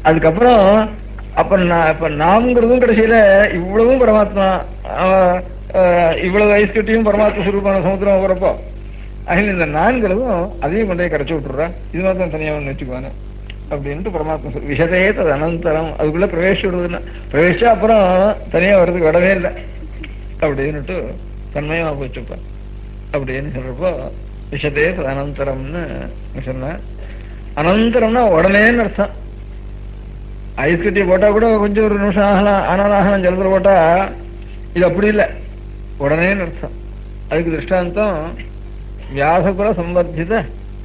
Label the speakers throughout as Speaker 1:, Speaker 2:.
Speaker 1: அதுக்கப்புறம் அப்ப நான் இப்ப நாம்ங்கிறதும் கடைசியில இவ்வளவும் பரமாத்மா ஆஹ், ஆஹ், இவ்வளவு ஐஸ்கட்டியும் பரமாத்மா சுரூபான சமுத்திரம் போறப்போ அதில் இந்த நான்கிறதும் அதையும் கொண்டே கரைச்சி விட்டுறா இது மாத்திரம் தனியா ஒன்று வச்சுக்குவானு அப்படின்ட்டு பரமாத்மா சொல்லு விஷதே தது அனந்தரம் அதுக்குள்ள பிரவேசிச்சு விடுறதுன்னா பிரவேசிச்சா அப்புறம் தனியா வர்றதுக்கு விடவே இல்லை அப்படின்னுட்டு தன்மயமா போச்சுப்பா அப்படின்னு சொல்றப்போ விஷதே தது அனந்தரம்னு சொன்ன அனந்தரம்னா உடனேன்னு அர்த்தம் ஐஸ் கட்டியை போட்டா கூட கொஞ்சம் ஒரு நிமிஷம் ஆகலாம் ஆனாலும் ஆகலாம் ஜலத்தில் போட்டா இது அப்படி இல்லை உடனேன்னு அர்த்தம் அதுக்கு திருஷ்டாந்தம் வியாசகுல சம்பர்த்தித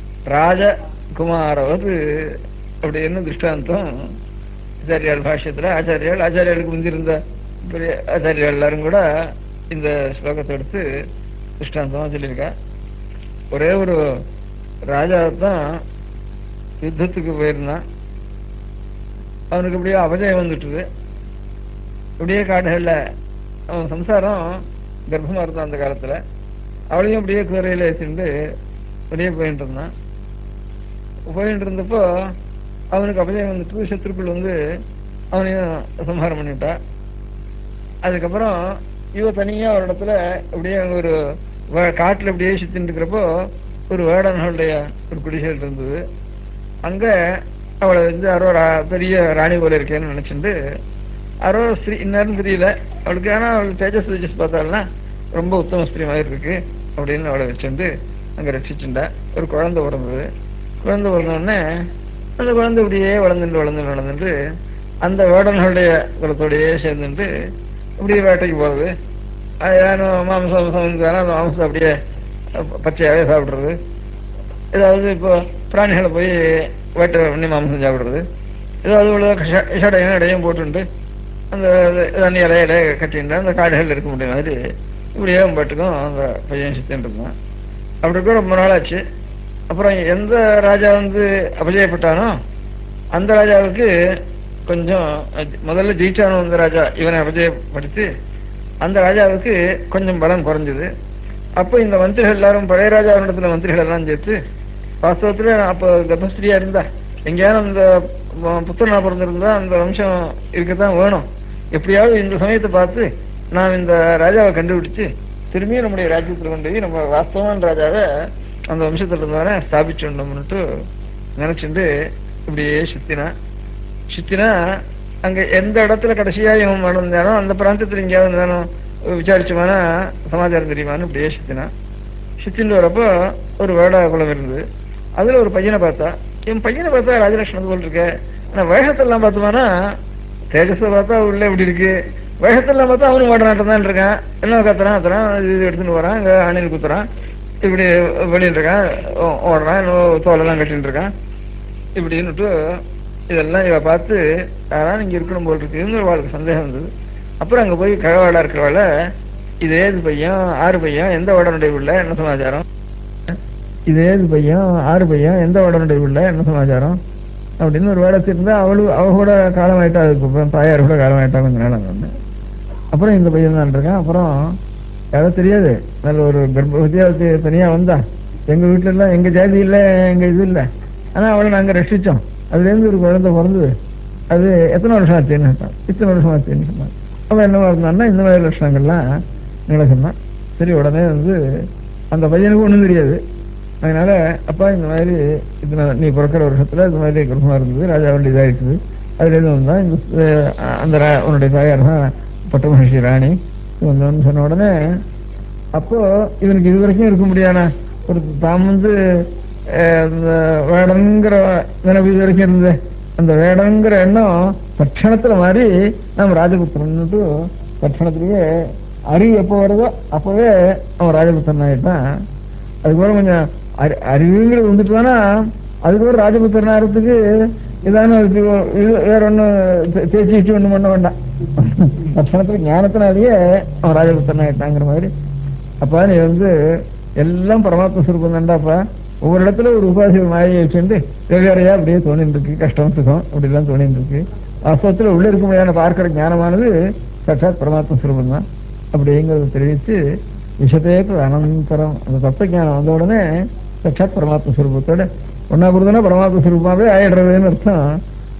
Speaker 1: ராஜகுமாரவது அப்படின்னு திருஷ்டாந்தம் ஆச்சாரியால் பாஷ்யத்துல ஆச்சாரியால் ஆச்சாரியாளுக்கு முந்திருந்த பெரிய ஆச்சாரியால் எல்லாரும் கூட இந்த ஸ்லோகத்தை எடுத்து திருஷ்டாந்தமா சொல்லியிருக்கா ஒரே ஒரு ராஜா தான் யுத்தத்துக்கு போயிருந்தான் அவனுக்கு அப்படியே அபஜயம் வந்துட்டுது அப்படியே காடுகள்ல அவன் சம்சாரம் கர்ப்பமா இருந்தான் அந்த காலத்துல அவளையும் அப்படியே குதிரையில ஏற்றிட்டு அப்படியே போயிட்டு இருந்தான் போயிட்டு இருந்தப்போ அவனுக்கு அபஜயம் வந்துட்டு சத்ருக்கள் வந்து அவனையும் சம்ஹாரம் பண்ணிவிட்டா அதுக்கப்புறம் இவ தனியா ஒரு இடத்துல அப்படியே அங்க ஒரு வ- காட்டுல அப்படியே சுத்தின்னு இருக்கிறப்போ ஒரு வேடன்களுடைய ஒரு குடிசைகள் இருந்தது அங்க அவளை வந்து யாரோ ரா- பெரிய ராணி போல இருக்கேன்னு நினைச்சிட்டு யாரோ ஸ்திரீ இன்னாரும் தெரியல அவளுக்கு ஆனா அவளுக்கு தேஜஸ் தேஜஸ் பார்த்தாள்னா ரொம்ப உத்தம ஸ்திரீ மாதிரி இருக்கு அப்படின்னு அவளை வச்சுட்டு அங்க ரட்சிச்சுண்டா ஒரு குழந்தை பிறந்தது குழந்தை பிறந்த உடனே அந்த குழந்தை இப்படியே வளர்ந்துட்டு வளர்ந்துட்டு வளர்ந்துட்டு அந்த வேடன்களுடைய குலத்தோடையே சேர்ந்துட்டு இப்படியே வேட்டைக்கு போறது அது யாரும் மாம்சம் மாம்சம் இருந்தாலும் அந்த மாம்சம் அப்படியே ப- பச்சையாவே சாப்பிடுறது ஏதாவது இப்போ பிராணிகளை போய் வேட்டை பண்ணி மாம்சம் சாப்பிடுறது ஏதாவது இவ்வளோ இடையும் இடையும் போட்டுண்டு அந்த தண்ணி இலையில கட்டிட்டு அந்த காடுகள் இருக்க முடியும் மாதிரி இப்படியே பாட்டுக்கும் அந்த பையன் சுத்தின்னு இருந்தான் அப்படி கூட ரொம்ப நாள் ஆச்சு அப்புறம் எந்த ராஜா வந்து அபஜயப்பட்டானோ அந்த ராஜாவுக்கு கொஞ்சம் அஹ், முதல்ல ஜெயிச்சானோ அந்த ராஜா இவனை அபஜயப்படுத்தி அந்த ராஜாவுக்கு கொஞ்சம் பலம் குறைஞ்சது அப்போ இந்த மந்திரிகள் எல்லாரும் பழைய ராஜாவினிடத்துல மந்திரிகள் எல்லாம் சேர்த்து வாஸ்தவத்துல அப்போ கர்ப்பஸ்திரியா இருந்தா எங்கேயாவது அந்த ம- புத்திரனா பிறந்திருந்தா அந்த வம்சம் இருக்கத்தான் வேணும் எப்படியாவது இந்த சமயத்தை பார்த்து நாம் இந்த ராஜாவை கண்டுபிடிச்சு திரும்பியும் நம்முடைய ராஜ்யத்தில் கொண்டு போய் நம்ம வாஸ்தவமான ராஜாவை அந்த வம்சத்துல இருந்தானே ஸ்தாபிச்சுடணும்னுட்டு நினைச்சுட்டு இப்படியே சுத்தினா சுத்தினா அங்க எந்த இடத்துல கடைசியா இவன் நடந்தானோ அந்த பிராந்தத்துல எங்கேயாவது இருந்தானோ விசாரிச்சுமானா சமாச்சாரம் தெரியுமான்னு இப்படியே சுத்தினா சுத்தின்னு வரப்போ ஒரு வேடா குளம் இருந்தது அதுல ஒரு பையனை பார்த்தா என் பையனை பார்த்தா ராஜலட்சுமணன் போல் இருக்க ஆனா வேகத்தெல்லாம் பார்த்தோம்னா தேஜஸை பார்த்தா உள்ள இப்படி இருக்கு வேகத்தெல்லாம் பார்த்தா அவனும் ஓடனாட்டம் தான் இருக்கான் எல்லாம் கத்துறான் கத்துறான் இது இது எடுத்துன்னு வரான் அங்க அணில் குத்துறான் இப்படி வெளியில் இருக்கான் ஓ- ஓடுறான் இன்னும் தோலெல்லாம் கட்டின்னு இருக்கான் இப்படின்னுட்டு இதெல்லாம் இவ பார்த்து யாராவது இங்க இருக்கணும் போல் இருக்குன்னு அவளுக்கு சந்தேகம் வந்தது அப்புறம் அங்க போய் கழவாடா இருக்கிறவள இது ஏது பையன் ஆறு பையன் எந்த உடனுடைய உள்ள என்ன சமாச்சாரம் இது ஏது பையன் ஆறு பையன் எந்த உடனுடைய உள்ள என்ன சமாச்சாரம் அப்படின்னு ஒரு வேலை இருந்தா அவளு அவ கூட காலமாயிட்டா அதுக்கு அப்புறம் தாயார் கூட காலமாயிட்டா கொஞ்ச நாள் அங்க அப்புறம் இந்த பையன் தான் இருக்கான் அப்புறம் யாரோ தெரியாது நல்ல ஒரு கர்ப்பவதியா ஒருத்தி தனியா வந்தா எங்க வீட்டுல எல்லாம் எங்க ஜாதி இல்ல எங்க இது இல்ல ஆனா அவளை நாங்க ரட்சிச்சோம் அதுல இருந்து ஒரு குழந்தை பிறந்தது அது எத்தனை வருஷம் ஆச்சுன்னு கேட்டான். இத்தனை வருஷம் ஆச்சுன்னு சொன்னான் அவன் என்ன இருந்தான்னா இந்த மாதிரி லட்சணங்கள்லாம் நிலை சொன்னான் சரி உடனே வந்து அந்த பையனுக்கு ஒண்ணும் தெரியாது அதனால அப்பா இந்த மாதிரி இத்தனை நீ பிறக்கிற வருஷத்துல இந்த மாதிரி கர்ப்பமா இருந்தது ராஜாவுடைய இதா இருக்குது அதுல இருந்து வந்தா இந்த அஹ், அந்த ரா- உன்னுடைய தாயார் தான் பட்ட மகிழ்ச்சி ராணி வந்தோன்னு சொன்ன உடனே அப்போ இவனுக்கு இது வரைக்கும் இருக்க முடியாத ஒரு தாம் வந்து அஹ், இந்த வேடங்கிற நினைவு இது வரைக்கும் இருந்தது அந்த வேடங்கிற எண்ணம் தட்சணத்துல மாதிரி நம்ம ராஜபுத்திரன்னுட்டு தட்சணத்திலேயே அறிவு எப்போ வருதோ அப்பவே அவன் ராஜபுத்திரன் ஆயிட்டான் அதுக்கப்புறம் கொஞ்சம் அறி அறிவுங்கிறது வந்துட்டுதானா அதுக்கப்புறம் ராஜபுத்திரன் ஆகிறதுக்கு இதான இதுக்கு இது வேற ஒன்றும் தேய்ச்சி வச்சு ஒன்றும் பண்ண வேண்டாம் தட்சணத்துல ஞானத்தினாலேயே அவன் ராஜபுத்திரன் ஆயிட்டாங்கிற மாதிரி அப்ப நீ வந்து எல்லாம் பரமாத்ம சுரூபம் தான்டாப்பா ஒவ்வொரு இடத்துல ஒரு உபாசி மாயை வச்சுட்டு வெவ்வேறையா அப்படியே தோணிட்டு இருக்கு கஷ்டம் சுகம் அப்படிலாம் தோணிட்டு இருக்கு வாஸ்தவத்துல உள்ள இருக்க முடியாத பார்க்கிற ஞானமானது சாட்சாத் பரமாத்ம சுரூபம் தான் அப்படிங்கிறத தெரிவித்து விஷதேக்கு அனந்தரம் அந்த தத்துவ ஞானம் வந்த உடனே சாட்சாத் பரமாத்ம சுரூபத்தோட ஒன்னா புரிதனா பரமாத்ம சுரூபமாவே ஆயிடுறதுன்னு அர்த்தம்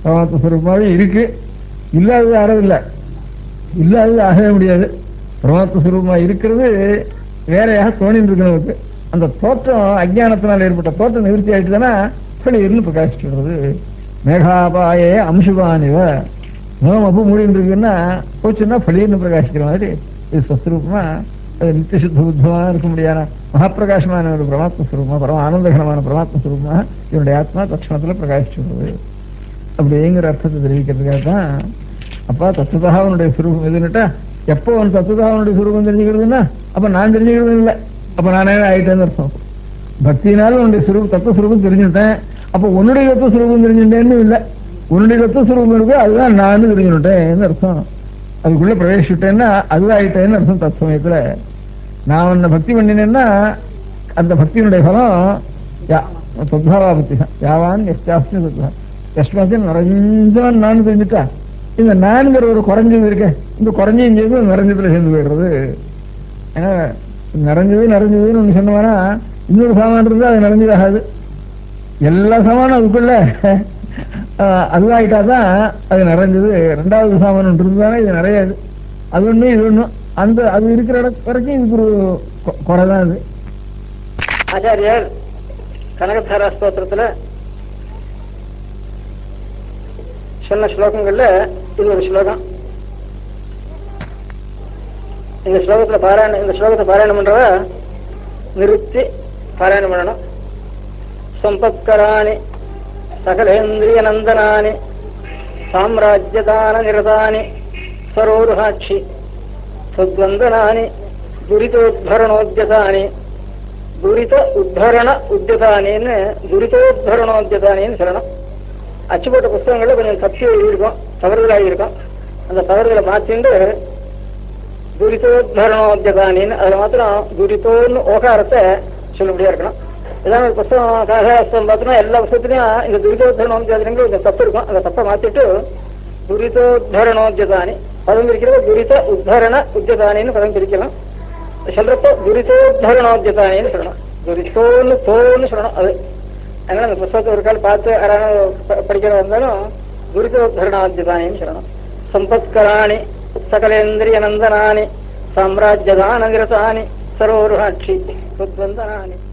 Speaker 1: பரமாத்ம சுரூபமாவே இருக்கு இல்லாதது அறதில்லை இல்லாதது ஆகவே முடியாது பரமாத்ம சுரூபமா இருக்கிறது வேறையாக தோணிட்டு இருக்கு நமக்கு அந்த தோற்றம் அஜ்ஞானத்தினால் ஏற்பட்ட தோற்றம் நிவர்த்தி ஆயிட்டுதானா வெளியிருந்து பிரகாசிச்சுடுறது மேகாபாயே அம்சுபானிவ முகம் அப்போ மூடிட்டு இருக்குன்னா போச்சுன்னா பளிர்னு பிரகாசிக்கிற மாதிரி இது சஸ்வரூபமா அது நித்திய சுத்த புத்தமா இருக்க முடியாத மகாப்பிரகாசமான ஒரு பரமாத்ம சுரூபமா பரம ஆனந்தகரமான பரமாத்ம சுரூபமா இவனுடைய ஆத்மா தட்சணத்துல பிரகாசிச்சுடுறது அப்படிங்கிற அர்த்தத்தை தெரிவிக்கிறதுக்காக தான் அப்பா தத்துவதா அவனுடைய சுரூபம் எதுன்னுட்டா எப்போ அவன் தத்துவதா அவனுடைய சுரூபம் தெரிஞ்சுக்கிறதுன்னா அப்ப நான் தெரிஞ்சுக்கிறது இல்லை அப்ப நானே ஆயிட்டேன்னு அர்த்தம் பக்தினால உன்னுடைய சுரூபம் தத்துவ சுரூபம் தெரிஞ்சுட்டேன் அப்ப உன்னுடைய தத்துவ சுரூபம் தெரிஞ்சுட்டேன்னு இல்லை உன்னுடைய தத்துவ சுரூபம் இருக்கு அதுதான் நான் தெரிஞ்சுட்டேன்னு அர்த்தம் அதுக்குள்ள பிரவேசிட்டேன்னா அதுவாயிட்டேன்னு அர்த்தம் தத்துவமயத்துல நான் உன்னை பக்தி பண்ணினேன்னா அந்த பக்தியினுடைய பலம் தத்பாவா பக்தி தான் யாவான் எஸ்டாஸ்மி தத்வா எஸ்மாத்தின் நிறைஞ்சவன் நான் தெரிஞ்சுட்டா இந்த நான்கிற ஒரு குறைஞ்சது இருக்க இந்த குறைஞ்சையும் செய்து நிறைஞ்சதுல சேர்ந்து போயிடுறது ஏன்னா நிறைஞ்சது நிறைஞ்சதுன்னு ஒண்ணு சொன்னோம்னா இன்னொரு சாமான் இருந்தா அது நிறைஞ்சதாகாது எல்லா சாமானும் அதுக்குள்ள ஆஹ், அதுவாயிட்டாதான் அது நிறைஞ்சது ரெண்டாவது சாமான் ஒன்று இருந்தானே இது நிறையாது அது ஒண்ணு இது ஒண்ணும் அந்த அது இருக்கிற இடம் வரைக்கும் இதுக்கு ஒரு கொ- குறைதான் அது
Speaker 2: ஆச்சாரியார் கனகதாரா ஸ்தோத்திரத்துல சொன்ன ஸ்லோகங்கள்ல இது ஒரு ஸ்லோகம் இந்த ஸ்லோகத்துல பாராயணம் இந்த ஸ்லோகத்தை பாராயணம் பண்றவ நிறுத்தி பாராயணம் பண்ணணும் சம்பத்கராணி சகலேந்திரிய நந்தனானி சாம்ராஜ்யதான நிரதானி சரோருஹாட்சி சத்வந்தனானி துரிதோத்பரணோத்யதானி துரித உத்தரண உத்தியதானின்னு துரிதோத்தரணோத்தியதானின்னு சொல்லணும் அச்சு போட்ட புஸ்தகங்கள்ல கொஞ்சம் தப்பி எழுதியிருக்கோம் தவறுதலாகி இருக்கும் அந்த தவறுதலை மாற்றிண்டு துரிதோத்தரணோத்தியதானின்னு அதுல மாத்திரம் துரிதோன்னு ஓகாரத்தை சொல்லுபடியா இருக்கணும் இதான் ஒரு புஸ்தகம் கதாஸ்தம் பார்த்தோம்னா எல்லா புஸ்தகத்திலையும் இந்த துரிதோத்தரணோத்தியதானிங்கிற கொஞ்சம் தப்பு இருக்கும் அந்த தப்பை மாத்திட்டு துரிதோத்தரணோத்தியதானி பதம் பிரிக்கிறது துரித உத்தரண உத்தியதானின்னு பதம் பிரிக்கலாம் சொல்றப்போ துரிதோத்தரணோத்தியதானின்னு சொல்லணும் துரிதோன்னு தோன்னு சொல்லணும் அது அதனால அந்த புஸ்தகத்தை ஒரு கால் பார்த்து யாராவது ப- படிக்கிற வந்தாலும் துரிதோத்தரணோத்தியதானின்னு சொல்லணும் சம்பத்கராணி சகலேந்திரிய நந்தனானி சாம்ராஜ்யதான நிரதானி சரோருஹாட்சி சுத்வந்தனானி